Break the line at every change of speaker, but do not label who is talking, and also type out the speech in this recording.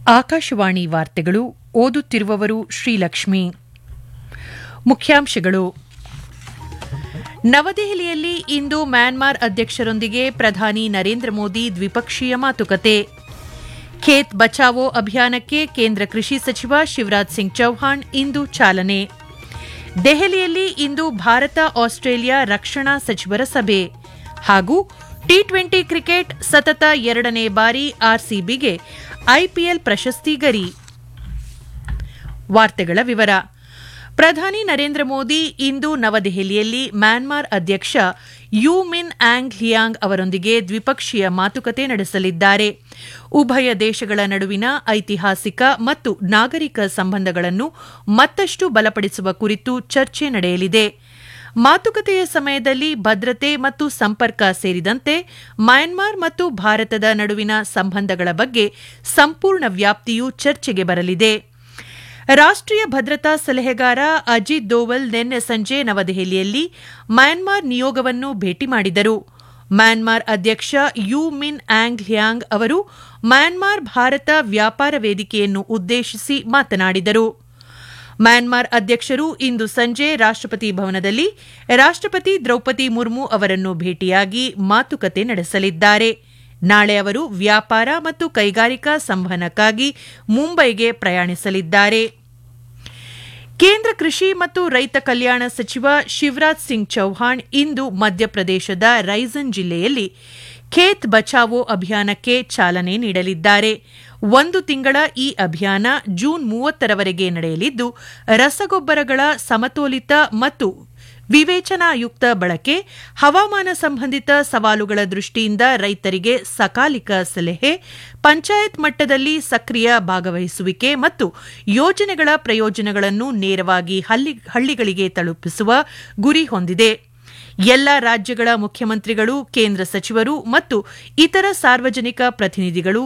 ಆಕಾಶವಾಣಿ ವಾರ್ತೆಗಳು ಓದುತ್ತಿರುವವರು ಶ್ರೀಲಕ್ಷ್ಮಿ ಮುಖ್ಯಾಂಶಗಳು ನವದೆಹಲಿಯಲ್ಲಿ ಇಂದು ಮ್ಯಾನ್ಮಾರ್ ಅಧ್ಯಕ್ಷರೊಂದಿಗೆ ಪ್ರಧಾನಿ ನರೇಂದ್ರ ಮೋದಿ ದ್ವಿಪಕ್ಷೀಯ ಮಾತುಕತೆ ಖೇತ್ ಬಚಾವೋ ಅಭಿಯಾನಕ್ಕೆ ಕೇಂದ್ರ ಕೃಷಿ ಸಚಿವ ಶಿವರಾಜ್ ಸಿಂಗ್ ಚೌಹಾಣ್ ಇಂದು ಚಾಲನೆ ದೆಹಲಿಯಲ್ಲಿ ಇಂದು ಭಾರತ ಆಸ್ಟ್ರೇಲಿಯಾ ರಕ್ಷಣಾ ಸಚಿವರ ಸಭೆ ಹಾಗೂ ಟಿ ಟ್ವೆಂಟಿ ಕ್ರಿಕೆಟ್ ಸತತ ಎರಡನೇ ಬಾರಿ ಆರ್ಸಿಬಿಗೆ ಐಪಿಎಲ್ ಪ್ರಶಸ್ತಿ ಗರಿ ವಾರ್ತೆಗಳ ವಿವರ ಪ್ರಧಾನಿ ನರೇಂದ್ರ ಮೋದಿ ಇಂದು ನವದೆಹಲಿಯಲ್ಲಿ ಮ್ಯಾನ್ಮಾರ್ ಅಧ್ಯಕ್ಷ ಯು ಮಿನ್ ಆಂಗ್ ಲಿಯಾಂಗ್ ಅವರೊಂದಿಗೆ ದ್ವಿಪಕ್ಷೀಯ ಮಾತುಕತೆ ನಡೆಸಲಿದ್ದಾರೆ ಉಭಯ ದೇಶಗಳ ನಡುವಿನ ಐತಿಹಾಸಿಕ ಮತ್ತು ನಾಗರಿಕ ಸಂಬಂಧಗಳನ್ನು ಮತ್ತಷ್ಟು ಬಲಪಡಿಸುವ ಕುರಿತು ಚರ್ಚೆ ನಡೆಯಲಿದೆ ಮಾತುಕತೆಯ ಸಮಯದಲ್ಲಿ ಭದ್ರತೆ ಮತ್ತು ಸಂಪರ್ಕ ಸೇರಿದಂತೆ ಮಯನ್ಮಾರ್ ಮತ್ತು ಭಾರತದ ನಡುವಿನ ಸಂಬಂಧಗಳ ಬಗ್ಗೆ ಸಂಪೂರ್ಣ ವ್ಯಾಪ್ತಿಯು ಚರ್ಚೆಗೆ ಬರಲಿದೆ ರಾಷ್ಟ್ರೀಯ ಭದ್ರತಾ ಸಲಹೆಗಾರ ಅಜಿತ್ ದೋವಲ್ ನಿನ್ನೆ ಸಂಜೆ ನವದೆಹಲಿಯಲ್ಲಿ ಮಯನ್ಮಾರ್ ನಿಯೋಗವನ್ನು ಭೇಟಿ ಮಾಡಿದರು ಮ್ಯಾನ್ಮಾರ್ ಅಧ್ಯಕ್ಷ ಯು ಮಿನ್ ಆಂಗ್ ಲ್ಯಾಂಗ್ ಅವರು ಮ್ಯಾನ್ಮಾರ್ ಭಾರತ ವ್ಯಾಪಾರ ವೇದಿಕೆಯನ್ನು ಉದ್ದೇಶಿಸಿ ಮಾತನಾಡಿದರು ಮ್ಯಾನ್ಮಾರ್ ಅಧ್ಯಕ್ಷರು ಇಂದು ಸಂಜೆ ರಾಷ್ಟಪತಿ ಭವನದಲ್ಲಿ ರಾಷ್ಟಪತಿ ದ್ರೌಪದಿ ಮುರ್ಮು ಅವರನ್ನು ಭೇಟಿಯಾಗಿ ಮಾತುಕತೆ ನಡೆಸಲಿದ್ದಾರೆ ನಾಳೆ ಅವರು ವ್ಯಾಪಾರ ಮತ್ತು ಕೈಗಾರಿಕಾ ಸಂವಹನಕ್ಕಾಗಿ ಮುಂಬೈಗೆ ಪ್ರಯಾಣಿಸಲಿದ್ದಾರೆ ಕೇಂದ್ರ ಕೃಷಿ ಮತ್ತು ರೈತ ಕಲ್ಯಾಣ ಸಚಿವ ಶಿವರಾಜ್ ಸಿಂಗ್ ಚೌಹಾಣ್ ಇಂದು ಮಧ್ಯಪ್ರದೇಶದ ರೈಸನ್ ಜಿಲ್ಲೆಯಲ್ಲಿ ಖೇತ್ ಬಚಾವೋ ಅಭಿಯಾನಕ್ಕೆ ಚಾಲನೆ ನೀಡಲಿದ್ದಾರೆ ಒಂದು ತಿಂಗಳ ಈ ಅಭಿಯಾನ ಜೂನ್ ಮೂವತ್ತರವರೆಗೆ ನಡೆಯಲಿದ್ದು ರಸಗೊಬ್ಬರಗಳ ಸಮತೋಲಿತ ಮತ್ತು ವಿವೇಚನಾಯುಕ್ತ ಬಳಕೆ ಹವಾಮಾನ ಸಂಬಂಧಿತ ಸವಾಲುಗಳ ದೃಷ್ಟಿಯಿಂದ ರೈತರಿಗೆ ಸಕಾಲಿಕ ಸಲಹೆ ಪಂಚಾಯತ್ ಮಟ್ಟದಲ್ಲಿ ಸಕ್ರಿಯ ಭಾಗವಹಿಸುವಿಕೆ ಮತ್ತು ಯೋಜನೆಗಳ ಪ್ರಯೋಜನಗಳನ್ನು ನೇರವಾಗಿ ಹಳ್ಳಿಗಳಿಗೆ ತಲುಪಿಸುವ ಗುರಿ ಹೊಂದಿದೆ ಎಲ್ಲ ರಾಜ್ಯಗಳ ಮುಖ್ಯಮಂತ್ರಿಗಳು ಕೇಂದ್ರ ಸಚಿವರು ಮತ್ತು ಇತರ ಸಾರ್ವಜನಿಕ ಪ್ರತಿನಿಧಿಗಳು